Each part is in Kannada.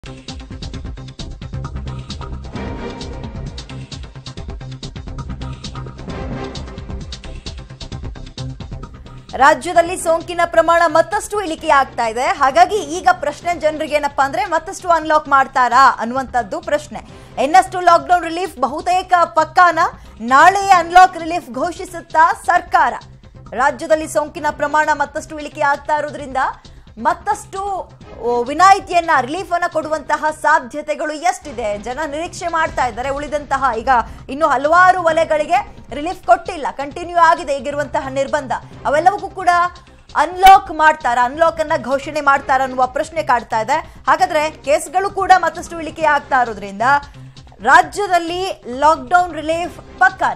ರಾಜ್ಯದಲ್ಲಿ ಸೋಂಕಿನ ಪ್ರಮಾಣ ಮತ್ತಷ್ಟು ಇಳಿಕೆ ಆಗ್ತಾ ಇದೆ ಹಾಗಾಗಿ ಈಗ ಪ್ರಶ್ನೆ ಜನರಿಗೆ ಏನಪ್ಪಾ ಅಂದ್ರೆ ಮತ್ತಷ್ಟು ಅನ್ಲಾಕ್ ಮಾಡ್ತಾರಾ ಅನ್ನುವಂಥದ್ದು ಪ್ರಶ್ನೆ ಇನ್ನಷ್ಟು ಲಾಕ್ಡೌನ್ ರಿಲೀಫ್ ಬಹುತೇಕ ಪಕ್ಕಾನ ನಾಳೆಯೇ ಅನ್ಲಾಕ್ ರಿಲೀಫ್ ಘೋಷಿಸುತ್ತಾ ಸರ್ಕಾರ ರಾಜ್ಯದಲ್ಲಿ ಸೋಂಕಿನ ಪ್ರಮಾಣ ಮತ್ತಷ್ಟು ಇಳಿಕೆ ಆಗ್ತಾ ಇರೋದ್ರಿಂದ ಮತ್ತಷ್ಟು ಓ, ವಿನಾಯಿತಿಯನ್ನ ರಿಲೀಫ್ ಅನ್ನ ಕೊಡುವಂತಹ ಸಾಧ್ಯತೆಗಳು ಎಷ್ಟಿದೆ ಜನ ನಿರೀಕ್ಷೆ ಮಾಡ್ತಾ ಇದ್ದಾರೆ ಉಳಿದಂತಹ ಈಗ ಇನ್ನು ಹಲವಾರು ವಲಯಗಳಿಗೆ ರಿಲೀಫ್ ಕೊಟ್ಟಿಲ್ಲ ಕಂಟಿನ್ಯೂ ಆಗಿದೆ ಈಗಿರುವಂತಹ ನಿರ್ಬಂಧ ಅವೆಲ್ಲವಕ್ಕೂ ಕೂಡ ಅನ್ಲಾಕ್ ಮಾಡ್ತಾರ ಅನ್ಲಾಕ್ ಅನ್ನ ಘೋಷಣೆ ಮಾಡ್ತಾರ ಅನ್ನುವ ಪ್ರಶ್ನೆ ಕಾಡ್ತಾ ಇದೆ ಹಾಗಾದ್ರೆ ಕೇಸ್ಗಳು ಕೂಡ ಮತ್ತಷ್ಟು ಇಳಿಕೆ ಆಗ್ತಾ ಇರೋದ್ರಿಂದ ರಾಜ್ಯದಲ್ಲಿ ಲಾಕ್ಡೌನ್ ರಿಲೀಫ್ ಪಕ್ಕಾನ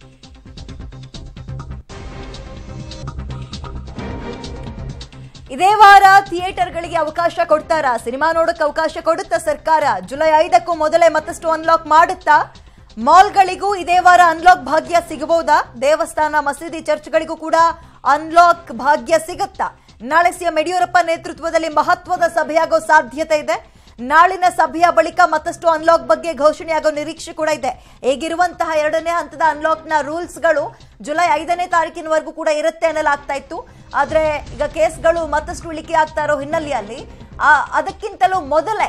ಇದೇ ವಾರ ಥಿಯೇಟರ್ಗಳಿಗೆ ಅವಕಾಶ ಕೊಡ್ತಾರಾ ಸಿನಿಮಾ ನೋಡಕ್ಕೆ ಅವಕಾಶ ಕೊಡುತ್ತಾ ಸರ್ಕಾರ ಜುಲೈ ಐದಕ್ಕೂ ಮೊದಲೇ ಮತ್ತಷ್ಟು ಅನ್ಲಾಕ್ ಮಾಡುತ್ತಾ ಮಾಲ್ಗಳಿಗೂ ಇದೇ ವಾರ ಅನ್ಲಾಕ್ ಭಾಗ್ಯ ಸಿಗಬಹುದಾ ದೇವಸ್ಥಾನ ಮಸೀದಿ ಚರ್ಚ್ಗಳಿಗೂ ಕೂಡ ಅನ್ಲಾಕ್ ಭಾಗ್ಯ ಸಿಗುತ್ತಾ ನಾಳೆ ಸಿಎಂ ಯಡಿಯೂರಪ್ಪ ನೇತೃತ್ವದಲ್ಲಿ ಮಹತ್ವದ ಸಭೆಯಾಗೋ ಸಾಧ್ಯತೆ ಇದೆ ನಾಳಿನ ಸಭೆಯ ಬಳಿಕ ಮತ್ತಷ್ಟು ಅನ್ಲಾಕ್ ಬಗ್ಗೆ ಘೋಷಣೆಯಾಗೋ ನಿರೀಕ್ಷೆ ಕೂಡ ಇದೆ ಈಗಿರುವಂತಹ ಎರಡನೇ ಹಂತದ ಅನ್ಲಾಕ್ನ ರೂಲ್ಸ್ಗಳು ಜುಲೈ ಐದನೇ ತಾರೀಕಿನವರೆಗೂ ಕೂಡ ಇರುತ್ತೆ ಅನ್ನಲಾಗ್ತಾ ಇತ್ತು ಆದ್ರೆ ಈಗ ಕೇಸ್ಗಳು ಮತ್ತಷ್ಟು ಇಳಿಕೆ ಆಗ್ತಾ ಇರೋ ಹಿನ್ನೆಲೆಯಲ್ಲಿ ಆ ಅದಕ್ಕಿಂತಲೂ ಮೊದಲೇ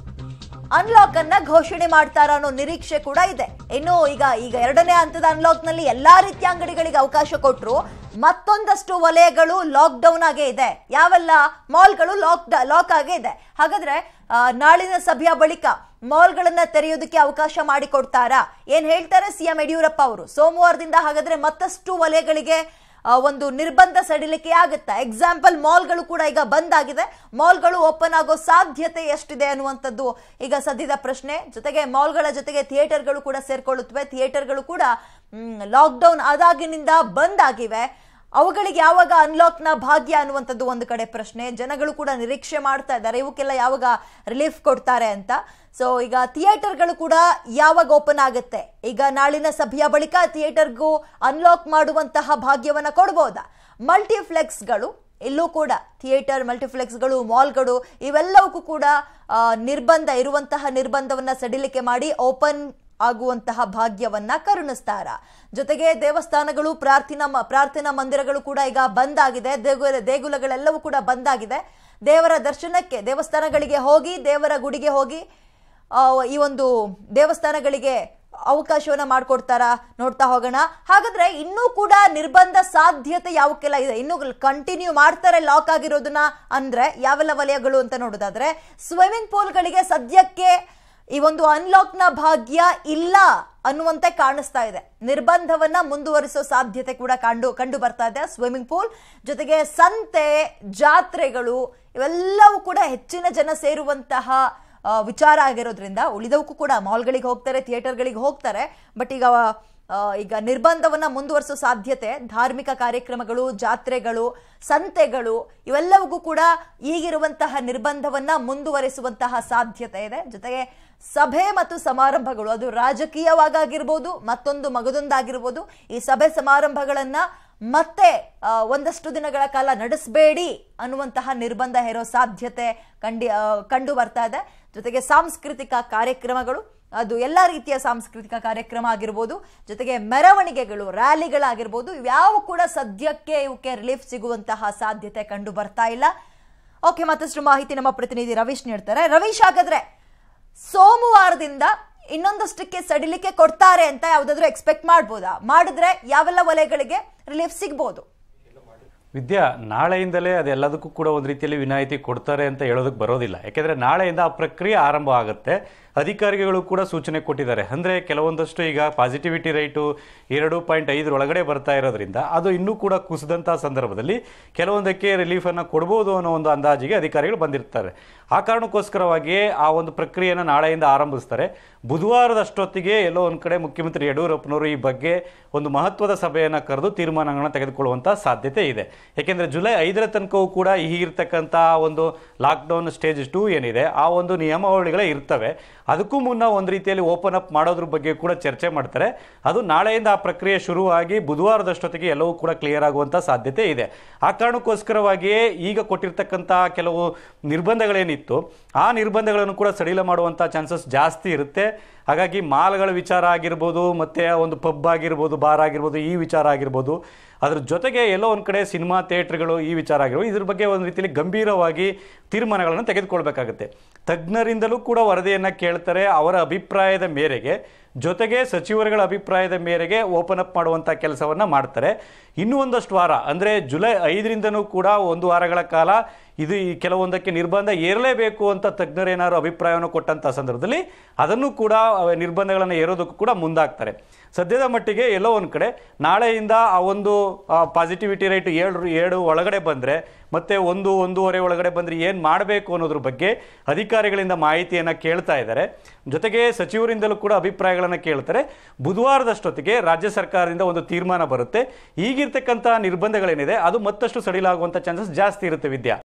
ಅನ್ಲಾಕ್ ಅನ್ನ ಘೋಷಣೆ ಮಾಡ್ತಾರ ಅನ್ನೋ ನಿರೀಕ್ಷೆ ಕೂಡ ಇದೆ ಇನ್ನು ಈಗ ಈಗ ಎರಡನೇ ಹಂತದ ಅನ್ಲಾಕ್ ನಲ್ಲಿ ಎಲ್ಲಾ ರೀತಿಯ ಅಂಗಡಿಗಳಿಗೆ ಅವಕಾಶ ಕೊಟ್ಟರು ಮತ್ತೊಂದಷ್ಟು ವಲಯಗಳು ಲಾಕ್ ಡೌನ್ ಆಗೇ ಇದೆ ಯಾವೆಲ್ಲ ಮಾಲ್ಗಳು ಲಾಕ್ ಲಾಕ್ ಆಗೇ ಇದೆ ಹಾಗಾದ್ರೆ ಆ, ನಾಳಿನ ಸಭೆಯ ಬಳಿಕ ಮಾಲ್ಗಳನ್ನ ತೆರೆಯೋದಕ್ಕೆ ಅವಕಾಶ ಮಾಡಿಕೊಡ್ತಾರಾ ಏನ್ ಹೇಳ್ತಾರೆ ಸಿಎಂ ಯಡಿಯೂರಪ್ಪ ಅವರು ಸೋಮವಾರದಿಂದ ಹಾಗಾದ್ರೆ ಮತ್ತಷ್ಟು ವಲಯಗಳಿಗೆ ಆ, ಒಂದು ನಿರ್ಬಂಧ ಸಡಿಲಿಕೆ ಆಗುತ್ತಾ ಎಕ್ಸಾಂಪಲ್ ಮಾಲ್ಗಳು ಕೂಡ ಈಗ ಬಂದ್ ಆಗಿದೆ ಮಾಲ್ಗಳು ಓಪನ್ ಆಗೋ ಸಾಧ್ಯತೆ ಎಷ್ಟಿದೆ ಅನ್ನುವಂಥದ್ದು ಈಗ ಸದ್ಯದ ಪ್ರಶ್ನೆ ಜೊತೆಗೆ ಮಾಲ್ಗಳ ಜೊತೆಗೆ ಥಿಯೇಟರ್ಗಳು ಕೂಡ ಸೇರ್ಕೊಳ್ಳುತ್ತವೆ ಥಿಯೇಟರ್ಗಳು ಕೂಡ ಲಾಕ್ಡೌನ್ ಆದಾಗಿನಿಂದ ಬಂದ್ ಆಗಿವೆ ಅವುಗಳಿಗೆ ಯಾವಾಗ ಅನ್ಲಾಕ್ನ ಭಾಗ್ಯ ಅನ್ನುವಂಥದ್ದು ಒಂದು ಕಡೆ ಪ್ರಶ್ನೆ ಜನಗಳು ಕೂಡ ನಿರೀಕ್ಷೆ ಮಾಡ್ತಾ ಇದ್ದಾರೆ ಇವಕ್ಕೆಲ್ಲ ಯಾವಾಗ ರಿಲೀಫ್ ಕೊಡ್ತಾರೆ ಅಂತ ಸೊ ಈಗ ಥಿಯೇಟರ್ಗಳು ಕೂಡ ಯಾವಾಗ ಓಪನ್ ಆಗುತ್ತೆ ಈಗ ನಾಳಿನ ಸಭೆಯ ಬಳಿಕ ಥಿಯೇಟರ್ಗೂ ಅನ್ಲಾಕ್ ಮಾಡುವಂತಹ ಭಾಗ್ಯವನ್ನ ಕೊಡ್ಬೋದಾ ಮಲ್ಟಿಫ್ಲೆಕ್ಸ್ಗಳು ಇಲ್ಲೂ ಕೂಡ ಥಿಯೇಟರ್ ಮಲ್ಟಿಫ್ಲೆಕ್ಸ್ಗಳು ಮಾಲ್ಗಳು ಇವೆಲ್ಲವಕ್ಕೂ ಕೂಡ ಆ, ನಿರ್ಬಂಧ ಇರುವಂತಹ ನಿರ್ಬಂಧವನ್ನ ಸಡಿಲಿಕೆ ಮಾಡಿ ಓಪನ್ ಆಗುವಂತಹ ಭಾಗ್ಯವನ್ನ ಕರುಣಿಸ್ತಾರ ಜೊತೆಗೆ ದೇವಸ್ಥಾನಗಳು ಪ್ರಾರ್ಥನಾ ಮ- ಪ್ರಾರ್ಥನಾ ಮಂದಿರಗಳು ಕೂಡ ಈಗ ಬಂದ್ ಆಗಿದೆ ದೇಗುಲ ದೇಗುಲಗಳೆಲ್ಲವೂ ಕೂಡ ಬಂದ್ ಆಗಿದೆ ದೇವರ ದರ್ಶನಕ್ಕೆ ದೇವಸ್ಥಾನಗಳಿಗೆ ಹೋಗಿ ದೇವರ ಗುಡಿಗೆ ಹೋಗಿ ಆ, ಈ ಒಂದು ದೇವಸ್ಥಾನಗಳಿಗೆ ಅವಕಾಶವನ್ನ ಮಾಡ್ಕೊಡ್ತಾರ ನೋಡ್ತಾ ಹೋಗೋಣ ಹಾಗಾದ್ರೆ ಇನ್ನೂ ಕೂಡ ನಿರ್ಬಂಧ ಸಾಧ್ಯತೆ ಯಾವಕ್ಕೆಲ್ಲ ಇದೆ ಇನ್ನು ಕಂಟಿನ್ಯೂ ಮಾಡ್ತಾರೆ ಲಾಕ್ ಆಗಿರೋದನ್ನ ಅಂದ್ರೆ ಯಾವೆಲ್ಲ ವಲಯಗಳು ಅಂತ ನೋಡೋದಾದ್ರೆ ಸ್ವಿಮ್ಮಿಂಗ್ ಪೂಲ್ಗಳಿಗೆ ಸದ್ಯಕ್ಕೆ ಈ ಒಂದು ಅನ್ಲಾಕ್ನ ಭಾಗ್ಯ ಇಲ್ಲ ಅನ್ನುವಂತೆ ಕಾಣಿಸ್ತಾ ಇದೆ ನಿರ್ಬಂಧವನ್ನ ಮುಂದುವರಿಸೋ ಸಾಧ್ಯತೆ ಕೂಡ ಕಂಡು ಕಂಡು ಬರ್ತಾ ಇದೆ ಸ್ವಿಮ್ಮಿಂಗ್ ಪೂಲ್ ಜೊತೆಗೆ ಸಂತೆ ಜಾತ್ರೆಗಳು ಇವೆಲ್ಲವೂ ಕೂಡ ಹೆಚ್ಚಿನ ಜನ ಸೇರುವಂತಹ ಆ, ವಿಚಾರ ಆಗಿರೋದ್ರಿಂದ ಉಳಿದವಕ್ಕೂ ಕೂಡ ಮಾಲ್ಗಳಿಗೆ ಹೋಗ್ತಾರೆ ಥಿಯೇಟರ್ಗಳಿಗೆ ಹೋಗ್ತಾರೆ ಬಟ್ ಈಗ ಆ, ಈಗ ನಿರ್ಬಂಧವನ್ನ ಮುಂದುವರಿಸೋ ಸಾಧ್ಯತೆ ಧಾರ್ಮಿಕ ಕಾರ್ಯಕ್ರಮಗಳು ಜಾತ್ರೆಗಳು ಸಂತೆಗಳು ಇವೆಲ್ಲವೂ ಕೂಡ ಈಗಿರುವಂತಹ ನಿರ್ಬಂಧವನ್ನ ಮುಂದುವರಿಸುವಂತಹ ಸಾಧ್ಯತೆ ಇದೆ ಜೊತೆಗೆ ಸಭೆ ಮತ್ತು ಸಮಾರಂಭಗಳು ಅದು ರಾಜಕೀಯವಾಗಿರ್ಬೋದು ಮತ್ತೊಂದು ಮಗದೊಂದಾಗಿರ್ಬೋದು ಈ ಸಭೆ ಸಮಾರಂಭಗಳನ್ನ ಮತ್ತೆ ಆ, ಒಂದಷ್ಟು ದಿನಗಳ ಕಾಲ ನಡೆಸಬೇಡಿ ಅನ್ನುವಂತಹ ನಿರ್ಬಂಧ ಹೇರೋ ಸಾಧ್ಯತೆ ಕಂಡಿ ಆ, ಕಂಡು ಬರ್ತಾ ಇದೆ ಜೊತೆಗೆ ಸಾಂಸ್ಕೃತಿಕ ಕಾರ್ಯಕ್ರಮಗಳು ಅದು ಎಲ್ಲ ರೀತಿಯ ಸಾಂಸ್ಕೃತಿಕ ಕಾರ್ಯಕ್ರಮ ಆಗಿರ್ಬೋದು ಜೊತೆಗೆ ಮೆರವಣಿಗೆಗಳು ರ್ಯಾಲಿಗಳಾಗಿರ್ಬೋದು ಇವ್ಯಾವ ಕೂಡ ಸದ್ಯಕ್ಕೆ ಇವಕ್ಕೆ ರಿಲೀಫ್ ಸಿಗುವಂತಹ ಸಾಧ್ಯತೆ ಕಂಡು ಬರ್ತಾ ಇಲ್ಲ ಓಕೆ ಮತ್ತಷ್ಟು ಮಾಹಿತಿ ನಮ್ಮ ಪ್ರತಿನಿಧಿ ರವೀಶ್ ನೀಡ್ತಾರೆ ರವೀಶ್ ಹಾಗಾದ್ರೆ ಸೋಮವಾರದಿಂದ ಇನ್ನೊಂದಷ್ಟಕ್ಕೆ ಸಡಿಲಿಕೆ ಕೊಡ್ತಾರೆ ಅಂತ ಯಾವ್ದಾದ್ರು ಎಕ್ಸ್ಪೆಕ್ಟ್ ಮಾಡ್ಬೋದಾ ಮಾಡಿದ್ರೆ ಯಾವೆಲ್ಲ ವಲಯಗಳಿಗೆ ರಿಲೀಫ್ ಸಿಗ್ಬೋದು ವಿದ್ಯಾ ನಾಳೆಯಿಂದಲೇ ಅದೆಲ್ಲದಕ್ಕೂ ಕೂಡ ಒಂದು ರೀತಿಯಲ್ಲಿ ವಿನಾಯಿತಿ ಕೊಡ್ತಾರೆ ಅಂತ ಹೇಳೋದಕ್ಕೆ ಬರೋದಿಲ್ಲ ಯಾಕೆಂದ್ರೆ ನಾಳೆಯಿಂದ ಆ ಪ್ರಕ್ರಿಯೆ ಆರಂಭ ಆಗುತ್ತೆ ಅಧಿಕಾರಿಗಳು ಕೂಡ ಸೂಚನೆ ಕೊಟ್ಟಿದ್ದಾರೆ ಅಂದ್ರೆ ಕೆಲವೊಂದಷ್ಟು ಈಗ ಪಾಸಿಟಿವಿಟಿ ರೈಟು ಎರಡು ಪಾಯಿಂಟ್ ಐದರ ಒಳಗಡೆ ಬರ್ತಾ ಇರೋದ್ರಿಂದ ಅದು ಇನ್ನೂ ಕೂಡ ಕುಸಿದಂತಹ ಸಂದರ್ಭದಲ್ಲಿ ಕೆಲವೊಂದಕ್ಕೆ ರಿಲೀಫ್ ಅನ್ನ ಕೊಡ್ಬೋದು ಅನ್ನೋ ಒಂದು ಅಂದಾಜಿಗೆ ಅಧಿಕಾರಿಗಳು ಬಂದಿರ್ತಾರೆ ಆ ಕಾರಣಕ್ಕೋಸ್ಕರವಾಗಿಯೇ ಆ ಒಂದು ಪ್ರಕ್ರಿಯೆನ ನಾಳೆಯಿಂದ ಆರಂಭಿಸ್ತಾರೆ ಬುಧವಾರದಷ್ಟೊತ್ತಿಗೆ ಎಲ್ಲೋ ಒಂದು ಕಡೆ ಮುಖ್ಯಮಂತ್ರಿ ಯಡಿಯೂರಪ್ಪನವರು ಈ ಬಗ್ಗೆ ಒಂದು ಮಹತ್ವದ ಸಭೆಯನ್ನು ಕರೆದು ತೀರ್ಮಾನಗಳನ್ನ ತೆಗೆದುಕೊಳ್ಳುವಂತ ಸಾಧ್ಯತೆ ಇದೆ ಯಾಕೆಂದ್ರೆ ಜುಲೈ ಐದರ ತನಕವೂ ಕೂಡ ಈಗಿರ್ತಕ್ಕಂಥ ಒಂದು ಲಾಕ್ಡೌನ್ ಸ್ಟೇಜ್ ಟೂ ಏನಿದೆ ಆ ಒಂದು ನಿಯಮಾವಳಿಗಳೇ ಇರ್ತವೆ ಅದಕ್ಕೂ ಮುನ್ನ ಒಂದು ರೀತಿಯಲ್ಲಿ ಓಪನ್ ಅಪ್ ಮಾಡೋದ್ರ ಬಗ್ಗೆ ಕೂಡ ಚರ್ಚೆ ಮಾಡ್ತಾರೆ ಅದು ನಾಳೆಯಿಂದ ಆ ಪ್ರಕ್ರಿಯೆ ಶುರುವಾಗಿ ಬುಧವಾರದಷ್ಟೊತ್ತಿಗೆ ಎಲ್ಲವೂ ಕೂಡ ಕ್ಲಿಯರ್ ಆಗುವಂಥ ಸಾಧ್ಯತೆ ಇದೆ ಆ ಕಾರಣಕ್ಕೋಸ್ಕರವಾಗಿಯೇ ಈಗ ಕೊಟ್ಟಿರ್ತಕ್ಕಂಥ ಕೆಲವು ನಿರ್ಬಂಧಗಳೇನಿತ್ತು ಆ ನಿರ್ಬಂಧಗಳನ್ನು ಕೂಡ ಸಡಿಲ ಮಾಡುವಂಥ ಚಾನ್ಸಸ್ ಜಾಸ್ತಿ ಇರುತ್ತೆ ಹಾಗಾಗಿ ಮಾಲ್ಗಳ ವಿಚಾರ ಆಗಿರ್ಬೋದು ಮತ್ತೆ ಒಂದು ಪಬ್ ಆಗಿರ್ಬೋದು ಬಾರ್ ಆಗಿರ್ಬೋದು ಈ ವಿಚಾರ ಆಗಿರ್ಬೋದು ಅದ್ರ ಜೊತೆಗೆ ಎಲ್ಲೋ ಒಂದು ಕಡೆ ಸಿನಿಮಾ ಥಿಯೇಟ್ರ್ಗಳು ಈ ವಿಚಾರ ಆಗಿರ್ಬೋದು ಇದ್ರ ಬಗ್ಗೆ ಒಂದು ರೀತಿಯಲ್ಲಿ ಗಂಭೀರವಾಗಿ ತೀರ್ಮಾನಗಳನ್ನು ತೆಗೆದುಕೊಳ್ಬೇಕಾಗುತ್ತೆ ತಜ್ಞರಿಂದಲೂ ಕೂಡ ವರದಿಯನ್ನು ಕೇಳ್ತಾರೆ ಅವರ ಅಭಿಪ್ರಾಯದ ಮೇರೆಗೆ ಜೊತೆಗೆ ಸಚಿವರುಗಳ ಅಭಿಪ್ರಾಯದ ಮೇರೆಗೆ ಓಪನ್ ಅಪ್ ಮಾಡುವಂಥ ಕೆಲಸವನ್ನು ಮಾಡ್ತಾರೆ ಇನ್ನೂ ಒಂದಷ್ಟು ವಾರ ಅಂದರೆ ಜುಲೈ ಐದರಿಂದನೂ ಕೂಡ ಒಂದು ವಾರಗಳ ಕಾಲ ಇದು ಈ ಕೆಲವೊಂದಕ್ಕೆ ನಿರ್ಬಂಧ ಏರಲೇಬೇಕು ಅಂತ ತಜ್ಞರೇನಾದ್ರು ಅಭಿಪ್ರಾಯವನ್ನು ಕೊಟ್ಟಂಥ ಸಂದರ್ಭದಲ್ಲಿ ಅದನ್ನು ಕೂಡ ಅವ ನಿರ್ಬಂಧಗಳನ್ನು ಏರೋದಕ್ಕೂ ಕೂಡ ಮುಂದಾಗ್ತಾರೆ ಸದ್ಯದ ಮಟ್ಟಿಗೆ ಎಲ್ಲೋ ಒಂದು ಕಡೆ ನಾಳೆಯಿಂದ ಆ ಒಂದು ಪಾಸಿಟಿವಿಟಿ ರೇಟ್ ಏಳು ಏಳು ಒಳಗಡೆ ಬಂದರೆ ಮತ್ತೆ ಒಂದು ಒಂದೂವರೆ ಒಳಗಡೆ ಬಂದರೆ ಏನು ಮಾಡಬೇಕು ಅನ್ನೋದ್ರ ಬಗ್ಗೆ ಅಧಿಕಾರಿಗಳಿಂದ ಮಾಹಿತಿಯನ್ನು ಕೇಳ್ತಾ ಇದ್ದಾರೆ ಜೊತೆಗೆ ಸಚಿವರಿಂದಲೂ ಕೂಡ ಅಭಿಪ್ರಾಯಗಳನ್ನು ಕೇಳ್ತಾರೆ ಬುಧವಾರದಷ್ಟೊತ್ತಿಗೆ ರಾಜ್ಯ ಸರ್ಕಾರದಿಂದ ಒಂದು ತೀರ್ಮಾನ ಬರುತ್ತೆ ಈಗಿರ್ತಕ್ಕಂಥ ನಿರ್ಬಂಧಗಳೇನಿದೆ ಅದು ಮತ್ತಷ್ಟು ಸಡಿಲಾಗುವಂಥ ಚಾನ್ಸಸ್ ಜಾಸ್ತಿ ಇರುತ್ತೆ ವಿದ್ಯಾ